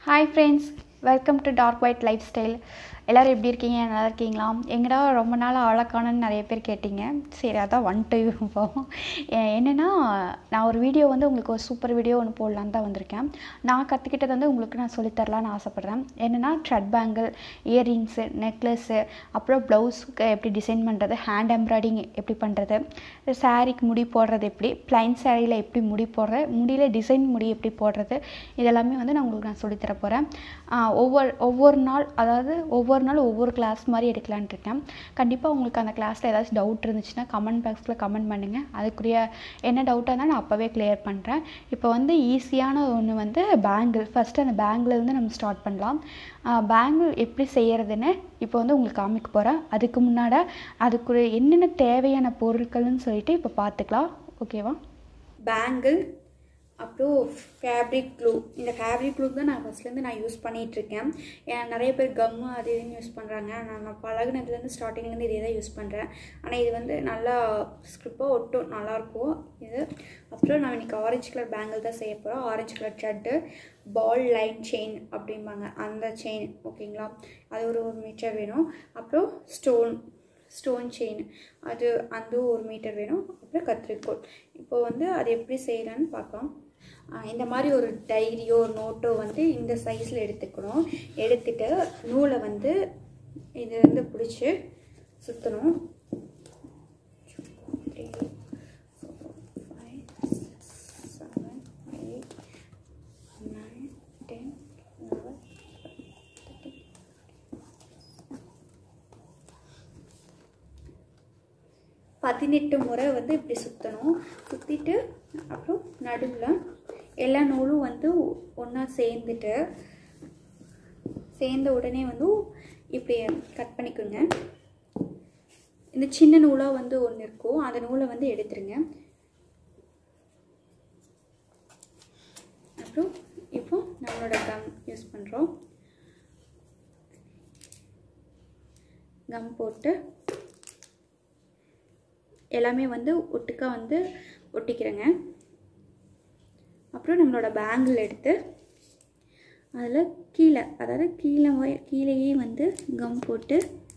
Hi friends welcome to dark white life style எல்லோரும் எப்படி இருக்கீங்க நல்லா இருக்கீங்களா எங்கடா ரொம்ப நாள் ஆளக்கானன்னு நிறைய பேர் கேட்டிங்க சரி அதான் வந்துட்டு இப்போ என்னென்னா நான் ஒரு வீடியோ வந்து உங்களுக்கு ஒரு சூப்பர் வீடியோ ஒன்று போடலான்னு தான் வந்திருக்கேன் நான் கற்றுக்கிட்டது வந்து உங்களுக்கு நான் சொல்லித்தரலான்னு ஆசைப்பட்றேன் என்னென்னா த்ரெட் பேங்கிள் இயரிங்ஸு நெக்லஸ்ஸு அப்புறம் ப்ளவுஸுக்கு எப்படி டிசைன் பண்ணுறது ஹேண்ட் எம்ப்ராய்டிங் எப்படி பண்ணுறது சாரீக்கு முடி போடுறது எப்படி ப்ளைன் சாரியில் எப்படி முடி போடுறது முடியில் டிசைன் முடி எப்படி போடுறது இதெல்லாமே வந்து நான் உங்களுக்கு நான் சொல்லித்தர போகிறேன் ஒவ்வொரு ஒவ்வொரு நாள் அதாவது ஒவ்வொரு நாள் ஒவ்வொரு கிளாஸ் மாதிரி எடுக்கலான்ட்டு இருக்கேன் கண்டிப்பாக உங்களுக்கு அந்த கிளாஸில் ஏதாச்சும் டவுட் இருந்துச்சுன்னா கமெண்ட் பாக்ஸில் கமெண்ட் பண்ணுங்கள் அதுக்குரிய என்ன டவுட்டாக இருந்தாலும் நான் அப்போவே கிளியர் பண்ணுறேன் இப்போ வந்து ஈஸியான ஒன்று வந்து பேங்கிள் ஃபஸ்ட்டு அந்த பேங்கிள்லேருந்து நம்ம ஸ்டார்ட் பண்ணலாம் பேங்கிள் எப்படி செய்கிறதுன்னு இப்போ வந்து உங்களுக்கு காமிக்க போகிறேன் அதுக்கு முன்னாடி அதுக்கு என்னென்ன தேவையான பொருட்கள்னு சொல்லிட்டு இப்போ பார்த்துக்கலாம் ஓகேவா பேங்கிள் அப்புறம் ஃபேப்ரிக் க்ளூ இந்த ஃபேப்ரிக் க்ளூ தான் நான் ஃபஸ்ட்லேருந்து நான் யூஸ் பண்ணிகிட்ருக்கேன் ஏன்னா நிறைய பேர் கம்மு அது இதுன்னு யூஸ் பண்ணுறாங்க நான் நான் பழகுனதுலேருந்து ஸ்டார்டிங்லேருந்து இதே தான் யூஸ் பண்ணுறேன் ஆனால் இது வந்து நல்லா ஸ்க்ரிப்பாக ஒட்டும் நல்லாயிருக்கும் இது அப்புறம் நான் இன்றைக்கி ஆரஞ்சு கலர் பேங்கிள் தான் செய்ய போகிறோம் orange colour thread ball line chain அப்படிம்பாங்க அந்த செயின் ஓகேங்களா அது ஒரு ஒரு மீட்டர் வேணும் அப்புறம் ஸ்டோன் ஸ்டோன் செயின் அது அந்த ஒரு மீட்டர் வேணும் அப்புறம் கத்திரிக்கோள் இப்போ வந்து அது எப்படி செய்யலான்னு பார்க்கலாம் இந்த மாதிரி ஒரு டைரியோ நோட்டோ வந்து இந்த சைஸில் எடுத்துக்கணும் எடுத்துட்டு நூலை வந்து இது வந்து பிடிச்சி சுற்றணும் three four five six seven eight nine ten eleven thirteen பதினெட்டு முறை வந்து இப்படி சுற்றணும் சுற்றிட்டு அப்புறம் நடுவில் எல்லா நூலும் வந்து ஒன்றா சேர்ந்துட்டு சேர்ந்த உடனே வந்து இப்படி கட் பண்ணிக்கோங்க இந்த சின்ன நூலாக வந்து ஒன்று இருக்கும் அந்த நூலை வந்து எடுத்துருங்க அப்புறம் இப்போ நம்மளோட கம் யூஸ் பண்ணுறோம் கம் போட்டு எல்லாமே வந்து ஒட்டுக்கா வந்து ஒட்டிக்கிறேங்க அப்புறம் நம்மளோட பேங்கிள் எடுத்து அதில் கீழே அதாவது கீழே கீழேயே வந்து கம் போட்டு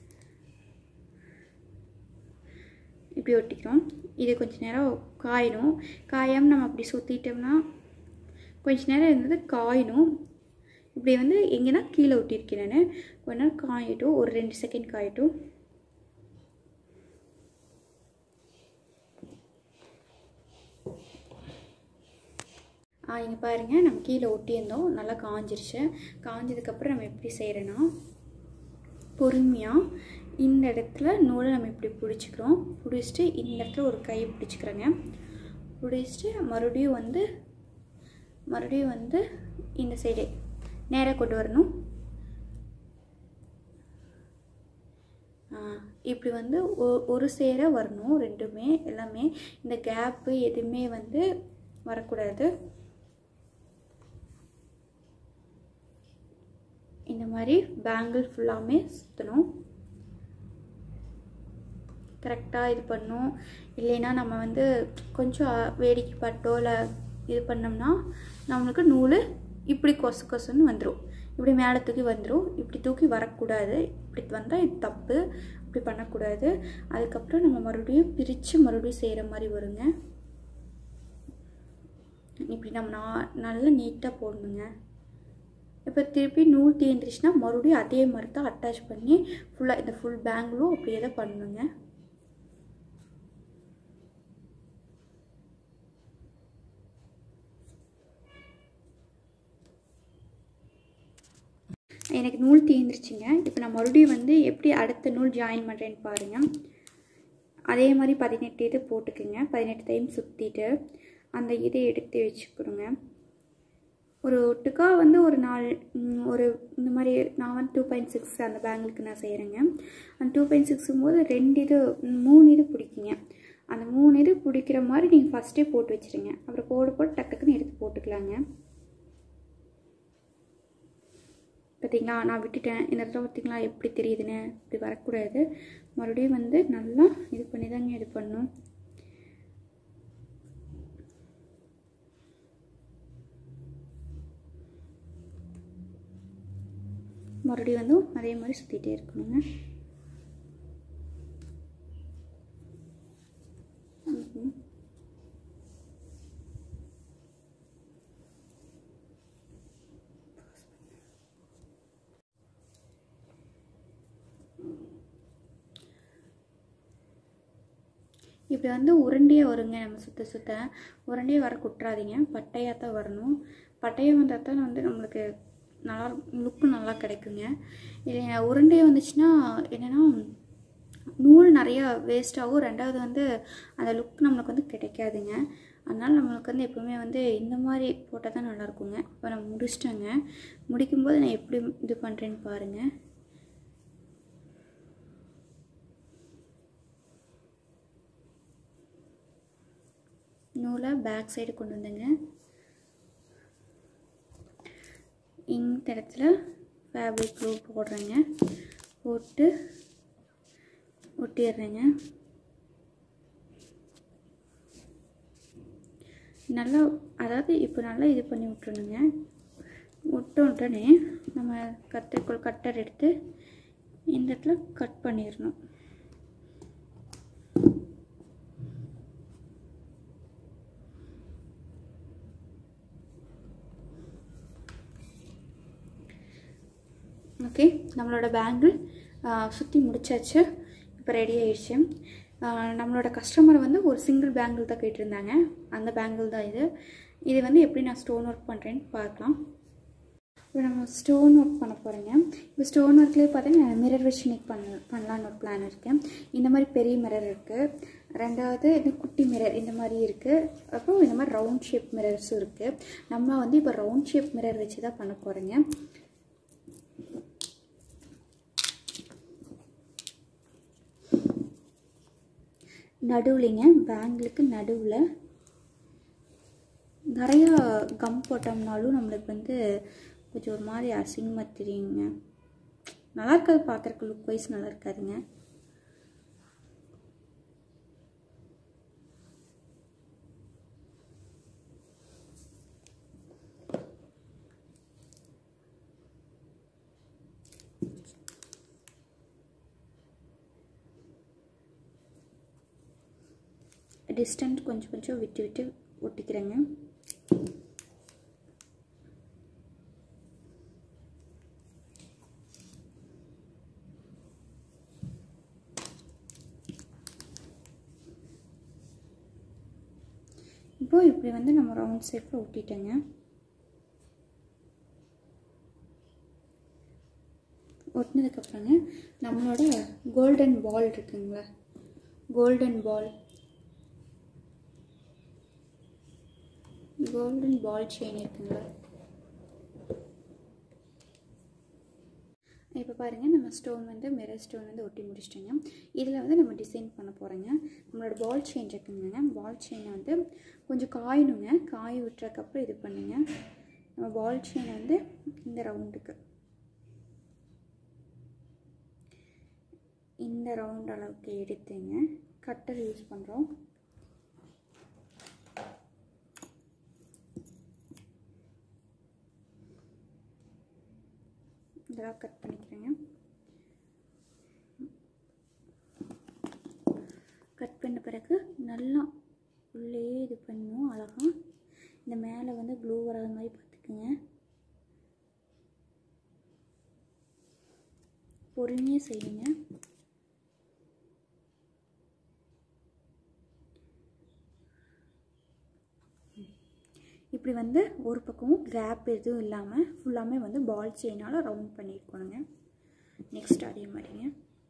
இப்படி ஒட்டிக்கிறோம் இது கொஞ்ச நேரம் காயணும் காயாமல் நம்ம அப்படி சுற்றிட்டோம்னா கொஞ்ச நேரம் இருந்தது காயணும் இப்படி வந்து எங்கன்னா கீழே ஒட்டியிருக்கேன் நான் கொஞ்ச நேரம் காயட்டும் ஒரு ரெண்டு செகண்ட் காயட்டும் இங்கே பாருங்கள் நம்ம கீழே ஒட்டியிருந்தோம் நல்லா காஞ்சிருச்சு காஞ்சதுக்கப்புறம் நம்ம எப்படி செய்கிறோன்னா பொறுமையாக இந்த இடத்துல நூலை நம்ம இப்படி பிடிச்சிக்கிறோம் பிடிச்சிட்டு இந்த இடத்துல ஒரு கை பிடிச்சிக்கிறோங்க பிடிச்சிட்டு மறுபடியும் வந்து மறுபடியும் வந்து இந்த சைடு நேராக கொண்டு வரணும் இப்படி வந்து ஒரு சேர வரணும் ரெண்டுமே எல்லாமே இந்த கேப்பு எதுவுமே வந்து வரக்கூடாது இந்த மாதிரி பேங்கிள் ஃபுல்லாமே சுற்றணும் கரெக்டாக இது பண்ணும் இல்லைன்னா நம்ம வந்து கொஞ்சம் வேடிக்கை பட்டோ இல்லை இது பண்ணோம்னா நம்மளுக்கு நூல் இப்படி கொசு கொசுன்னு வந்துடும் இப்படி மேலே தூக்கி வந்துடும் இப்படி தூக்கி வரக்கூடாது இப்படி வந்தால் இது தப்பு இப்படி பண்ணக்கூடாது அதுக்கப்புறம் நம்ம மறுபடியும் பிரித்து மறுபடியும் செய்கிற மாதிரி வருங்க இப்படி நம்ம நான் நல்லா நீட்டாக போடணுங்க இப்போ திருப்பி நூல் தீர்ந்துருச்சுன்னா மறுபடியும் அதே மாதிரி தான் அட்டாச் பண்ணி ஃபுல்லாக இந்த ஃபுல் பேங்கிளும் அப்படியே தான் பண்ணணுங்க எனக்கு நூல் தீர்ந்துருச்சுங்க இப்போ நான் மறுபடியும் வந்து எப்படி அடுத்த நூல் ஜாயின் பண்ணுறேன்னு பாருங்கள் அதே மாதிரி பதினெட்டு இது போட்டுக்குங்க பதினெட்டு டைம் சுற்றிட்டு அந்த இதை எடுத்து வச்சுக்கணுங்க ஒரு ஒட்டுக்கா வந்து ஒரு நாலு ஒரு இந்த மாதிரி நான் வந்து டூ பாயிண்ட் சிக்ஸ் அந்த பேங்கிளுக்கு நான் செய்கிறேங்க அந்த டூ பாயிண்ட் சிக்ஸும் போது ரெண்டு இது மூணு இது பிடிக்குங்க அந்த மூணு இது பிடிக்கிற மாதிரி நீங்கள் ஃபஸ்ட்டே போட்டு வச்சுருங்க அப்புறம் போட போட்டு டக்கு டக்குன்னு எடுத்து போட்டுக்கலாங்க பார்த்திங்களா நான் விட்டுட்டேன் இந்த இடத்துல பார்த்திங்களா எப்படி தெரியுதுன்னு இப்படி வரக்கூடாது மறுபடியும் வந்து நல்லா இது பண்ணி தாங்க இது பண்ணும் மறுபடியும் வந்து அதே மாதிரி சுற்றிட்டே இருக்கணுங்க ம்ஹும். இப்படி வந்து உருண்டையாக வருங்க நம்ம சுற்ற சுற்ற உருண்டையாக வர குட்டுறாதீங்க பட்டையாக தான் வரணும் பட்டையாக வந்தால் தான் வந்து நம்மளுக்கு நல்லா லுக்கு நல்லா கிடைக்குங்க இது உருண்டையாக வந்துச்சுன்னா என்னென்னா நூல் நிறையா வேஸ்ட் ஆகும் ரெண்டாவது வந்து அந்த லுக் நம்மளுக்கு வந்து கிடைக்காதுங்க அதனால் நம்மளுக்கு வந்து எப்போவுமே வந்து இந்த மாதிரி போட்டால் தான் நல்லாயிருக்குங்க இப்போ நான் முடிச்சிட்டேங்க முடிக்கும்போது நான் எப்படி இது பண்ணுறேன்னு பாருங்கள் நூலை பேக் சைடு கொண்டு வந்தேங்க இந்த இடத்துல ஃபேப்ரிக் க்ளூ போடுறேங்க போட்டு ஒட்டிடுறேங்க நல்லா அதாவது இப்போ நல்லா இது பண்ணி விட்டுறணுங்க விட்ட உடனே நம்ம கத்திரிக்கோள் கட்டர் எடுத்து இந்த இடத்துல கட் பண்ணிடணும் ஓகே நம்மளோட பேங்கிள் சுற்றி முடிச்சாச்சு இப்போ ரெடி ஆயிடுச்சு ஆஹ் நம்மளோட கஸ்டமர் வந்து ஒரு சிங்கிள் பேங்கிள் தான் கேட்டிருந்தாங்க அந்த பேங்கிள் தான் இது இது வந்து எப்படி நான் ஸ்டோன் ஒர்க் பண்ணுறேன்னு பார்க்கலாம் இப்போ நம்ம ஸ்டோன் ஒர்க் பண்ண போகிறேங்க இப்போ ஸ்டோன் ஒர்க்லேயே பார்த்தீங்கன்னா மிரர் வச்சு நெக் பண்ண பண்ணலான்னு ஒரு பிளான் இருக்குது இந்த மாதிரி பெரிய மிரர் இருக்குது ரெண்டாவது இந்த குட்டி மிரர் இந்த மாதிரி இருக்குது அப்புறம் இந்த மாதிரி ரவுண்ட் ஷேப் மிரர்ஸும் இருக்குது நம்ம வந்து இப்போ ரவுண்ட் ஷேப் மிரர் வச்சு தான் பண்ண போகிறேங்க நடுவுலைங்க பேங்கிளுக்கு நடுவில் நிறையா கம் போட்டோம்னாலும் நம்மளுக்கு வந்து கொஞ்சம் ஒரு மாதிரி அசிங்கமாக தெரியுங்க நல்லா இருக்காது பார்க்குறக்கு லுக் வைஸ் நல்லா இருக்காதுங்க டிஸ்டன்ட் கொஞ்சம் கொஞ்சம் விட்டு விட்டு ஒட்டிக்கிறேங்க இப்போ இப்படி வந்து நம்ம ரவுண்ட் ஷேப்பில் ஒட்டிட்டேங்க ஒட்டினதுக்கப்புறங்க நம்மளோட கோல்டன் பால் இருக்குங்களா golden ball golden ball chain இருக்குங்களா இப்போ பாருங்கள் நம்ம ஸ்டோன் வந்து மிரர் ஸ்டோன் வந்து ஒட்டி முடிச்சிட்டோங்க இதில் வந்து நம்ம டிசைன் பண்ண போகிறோங்க நம்மளோட பால் செயின் இருக்குங்க பால் செயினை வந்து கொஞ்சம் காயணுங்க காய விட்டுறதுக்கப்புறம் இது பண்ணுங்க நம்ம பால் செயினை வந்து இந்த ரவுண்டுக்கு இந்த ரவுண்ட் அளவுக்கு எடுத்துங்க கட்டர் யூஸ் பண்ணுறோம் இதெல்லாம் கட் பண்ணிக்கிறேங்க கட் பண்ண பிறகு நல்லா உள்ளே இது பண்ணும் அழகாக இந்த மேலே வந்து க்ளூ வராத மாதிரி பார்த்துக்குங்க பொறுமையாக செய்யுங்க இப்படி வந்து ஒரு பக்கமும் கேப் எதுவும் இல்லாமல் ஃபுல்லாமே வந்து பால் செயினால் ரவுண்ட் பண்ணியிருக்கணுங்க நெக்ஸ்ட் அதே மாதிரிங்க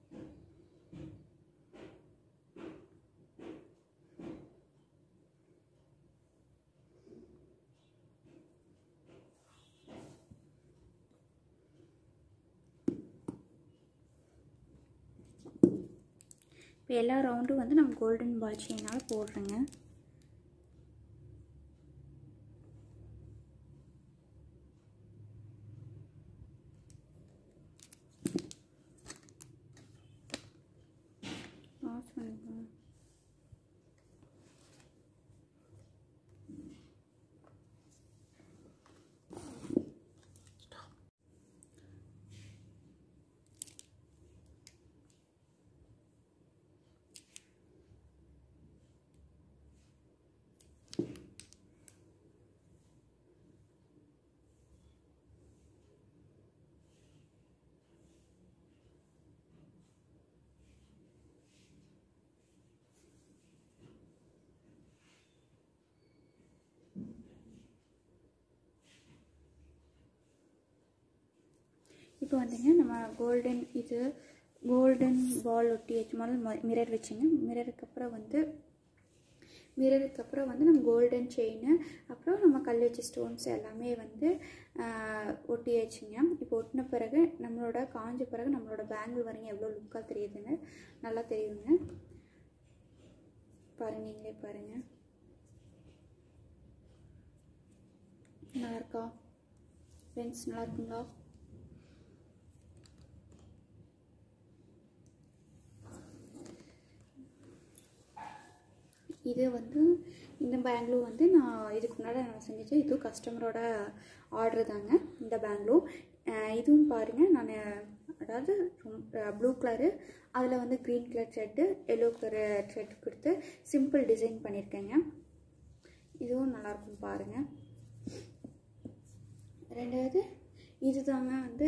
இப்போ எல்லா ரவுண்டும் வந்து நம்ம கோல்டன் பால் செயினால் போடுறேங்க பாஸ் பண்ணிக்கலாம் இப்போ வந்துங்க நம்ம கோல்டன் இது கோல்டன் பால் ஒட்டி வச்சு முதல்ல மிரர் வச்சுங்க மிரருக்கு அப்புறம் வந்து மிரருக்கு அப்புறம் வந்து நம்ம கோல்டன் செயின் அப்புறம் நம்ம கல் வச்ச ஸ்டோன்ஸ் எல்லாமே வந்து ஆஹ், ஒட்டி வச்சுங்க இப்போ ஒட்டின பிறகு நம்மளோட காஞ்ச பிறகு நம்மளோட பேங்கிள் வரீங்க எவ்வளோ லுக்காக தெரியுதுன்னு நல்லா தெரியுங்க பாருங்க நீங்களே பாருங்க நல்லா இருக்கா ஃப்ரெண்ட்ஸ் நல்லா இருக்குங்களா இது வந்து இந்த பேங்க்லும் வந்து நான் இதுக்கு முன்னாடி நான் செஞ்சேன் இதுவும் கஸ்டமரோட ஆர்டர் தாங்க இந்த பேங்க்லும் இதுவும் பாருங்கள் நான் அதாவது ப்ளூ கலரு அதில் வந்து green colour thread yellow colour thread கொடுத்து சிம்பிள் டிசைன் பண்ணியிருக்கேங்க இதுவும் நல்லாயிருக்கும் பாருங்கள் ரெண்டாவது இதுதாங்க வந்து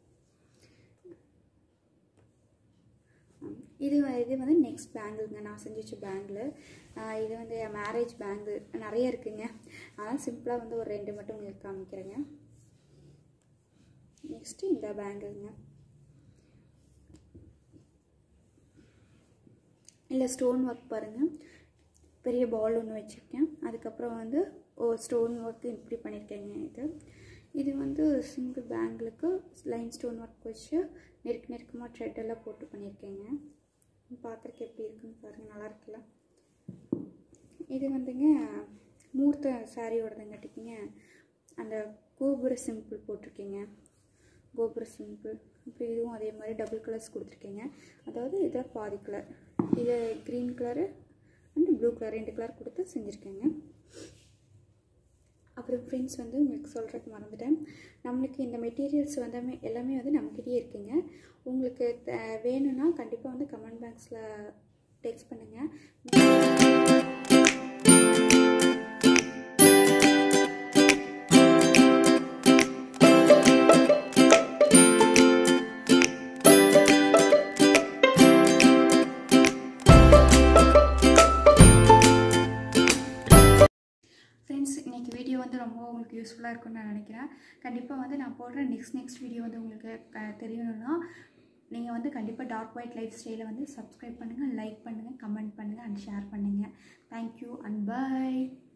இது வ- இது வந்து நெக்ஸ்ட் பேங்கிள்ங்க நான் செஞ்சு வச்ச பேங்கிள் இது வந்து மேரேஜ் பேங்கிள் நிறைய இருக்குங்க அதனால் சிம்பிளாக வந்து ஒரு ரெண்டு மட்டும் உங்களுக்கு காமிக்கிறேங்க நெக்ஸ்ட்டு இந்த பேங்கிள்ங்க இல்லை ஸ்டோன் ஒர்க் பாருங்கள் பெரிய பால் ஒன்று வச்சுருக்கேன் அதுக்கப்புறம் வந்து ஓ ஸ்டோன் ஒர்க்கு இப்படி பண்ணியிருக்கேங்க இது இது வந்து சிங்கிள் பேங்கிளுக்கு லைன் ஸ்டோன் ஒர்க் வச்சு நெருக்க நெருக்கமாக த்ரெட் எல்லாம் போட்டு பண்ணியிருக்கேங்க பார்க்குறக்கு எப்படி இருக்குன்னு பாருங்கள் நல்லா இருக்குல்ல இது வந்துங்க மூர்த்த சாரியோடதுங்காட்டிக்குங்க அந்த கோபுர சிம்பிள் போட்டிருக்கீங்க கோபுர சிம்பிள் அப்புறம் இதுவும் அதே மாதிரி டபுள் கலர்ஸ் கொடுத்துருக்கீங்க அதாவது இதை பாதி கலர் இது green colour and blue colour ரெண்டு கலர் கொடுத்து செஞ்சுருக்கேங்க அப்புறம் ஃப்ரெண்ட்ஸ் வந்து உங்களுக்கு சொல்கிறதுக்கு மறந்துட்டேன் நம்மளுக்கு இந்த மெட்டீரியல்ஸ் வந்து எல்லாமே வந்து நம்மக்கிட்டே இருக்குங்க உங்களுக்கு த- வேணும்னா கண்டிப்பாக வந்து கமெண்ட் பாக்ஸில் டெக்ஸ்ட் பண்ணுங்கள் ஃப்ரெண்ட்ஸ் இன்றைக்கி வீடியோ வந்து ரொம்ப உங்களுக்கு யூஸ்ஃபுல்லாக இருக்கும்னு நான் நினைக்கிறேன் கண்டிப்பாக வந்து நான் போடுற நெக்ஸ்ட் நெக்ஸ்ட் வீடியோ வந்து உங்களுக்கு க- தெரியணும்னா நீங்கள் வந்து கண்டிப்பாக டார்க் ஒயிட் லைஃப் ஸ்டைலை வந்து சப்ஸ்கிரைப் பண்ணுங்கள் லைக் பண்ணுங்கள் கமெண்ட் பண்ணுங்கள் அண்ட் ஷேர் பண்ணுங்கள் தேங்க்யூ அண்ட் பை